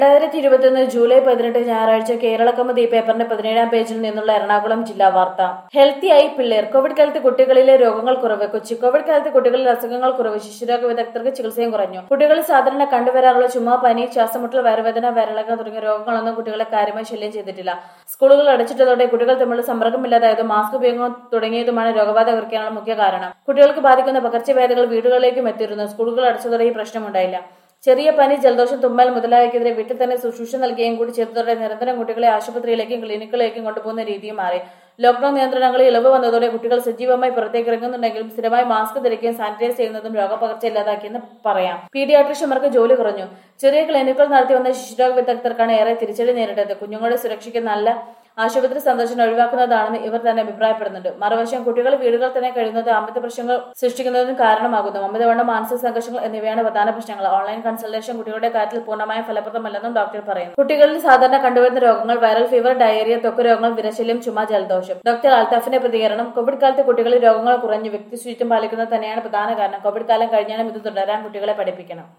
രണ്ടായിരത്തി ഇരുപത്തിയൊന്ന് ജൂലൈ പതിനെട്ട് ഞായറാഴ്ച കേരള കൗമുദി പേപ്പറിന്റെ പതിനേഴാം പേജിൽ നിന്നുള്ള എറണാകുളം ജില്ലാ വാർത്ത ഹെൽത്തിയായി പിള്ളേർ കോവിഡ് കാലത്ത് കുട്ടികളിലെ രോഗങ്ങൾ കുറവ് കൊച്ചി കോവിഡ് കാലത്ത് കുട്ടികളിൽ അസുഖങ്ങൾ കുറവ് ശിശുരോഗ വിദഗ്ധർക്ക് ചികിത്സയും കുറഞ്ഞു കുട്ടികളിൽ സാധാരണ കണ്ടുവരാറുള്ള ചുമ പനി ശ്വാസമുട്ടൽ വയറുവേദന വയറിളക്കം തുടങ്ങിയ രോഗങ്ങളൊന്നും കുട്ടികളെ കാര്യമായി ശല്യം ചെയ്തിട്ടില്ല സ്കൂളുകൾ അടച്ചിട്ടതോടെ കുട്ടികൾ തമ്മിലുള്ള സമ്പർക്കമില്ലാതായതും മാസ്ക് ഉപയോഗം തുടങ്ങിയതുമാണ് രോഗബാധ കുറയ്ക്കാനുള്ള മുഖ്യ കാരണം കുട്ടികൾക്ക് ബാധിക്കുന്ന പകർച്ചവ്യാധികൾ വീടുകളിലേക്കും എത്തിയിരുന്നു സ്കൂളുകൾ അടച്ചതോടെ ഈ പ്രശ്നമുണ്ടായില്ല ചെറിയ പനി ജലദോഷം തുമ്മൽ മുതലായവയ്ക്കെതിരെ വീട്ടിൽ തന്നെ ശുശ്രൂഷ നൽകുകയും കൂടി ചെയ്തതോടെ നിരന്തരം കുട്ടികളെ ആശുപത്രിയിലേക്കും ക്ലിനിക്കുകളിലേക്കും കൊണ്ടുപോകുന്ന രീതിയും മാറി ലോക്ഡൌൺ നിയന്ത്രണങ്ങളിൽ ഇളവ് വന്നതോടെ കുട്ടികൾ സജീവമായി പുറത്തേക്ക് ഇറങ്ങുന്നുണ്ടെങ്കിലും സ്ഥിരമായി മാസ്ക് ധരിക്കുകയും സാനിറ്റൈസ് ചെയ്യുന്നതും രോഗപകർച്ച ഇല്ലാതാക്കിയെന്ന് പറയാം പീഡിയാട്രിഷ്യന്മാർക്ക് ജോലി കുറഞ്ഞു ചെറിയ ക്ലിനിക്കുകൾ നടത്തി വന്ന ശിശുരോഗ വിദഗ്ധർക്കാണ് ഏറെ തിരിച്ചടി നേരിട്ടത് കുഞ്ഞുങ്ങളുടെ സുരക്ഷയ്ക്ക് നല്ല ആശുപത്രി സന്ദർശനം ഒഴിവാക്കുന്നതാണെന്ന് ഇവർ തന്നെ അഭിപ്രായപ്പെടുന്നുണ്ട് മറുവശം കുട്ടികൾ വീടുകൾ തന്നെ കഴിയുന്നത് അമിത പ്രശ്നങ്ങൾ സൃഷ്ടിക്കുന്നതിന് കാരണമാകുന്നു അമിതവണ്ണം മാനസിക സംഘർഷങ്ങൾ എന്നിവയാണ് പ്രധാന പ്രശ്നങ്ങൾ ഓൺലൈൻ കൺസൾട്ടേഷൻ കുട്ടികളുടെ കാര്യത്തിൽ പൂർണ്ണമായും ഫലപ്രദമല്ലെന്നും ഡോക്ടർ പറയുന്നു കുട്ടികളിൽ സാധാരണ കണ്ടുവരുന്ന രോഗങ്ങൾ വൈറൽ ഫീവർ ഡയറിയ ത്വക്ക് രോഗങ്ങൾ വിരശല്യം ചുമ ജലദോഷം ഡോക്ടർ അൽത്താഫിന്റെ പ്രതികരണം കോവിഡ് കാലത്ത് കുട്ടികളിൽ രോഗങ്ങൾ കുറഞ്ഞു വ്യക്തി ശുചിത്വം പാലിക്കുന്നത് തന്നെയാണ് പ്രധാന കാരണം കോവിഡ് കാലം കഴിഞ്ഞാലും ഇത് തുടരാൻ കുട്ടികളെ പഠിപ്പിക്കണം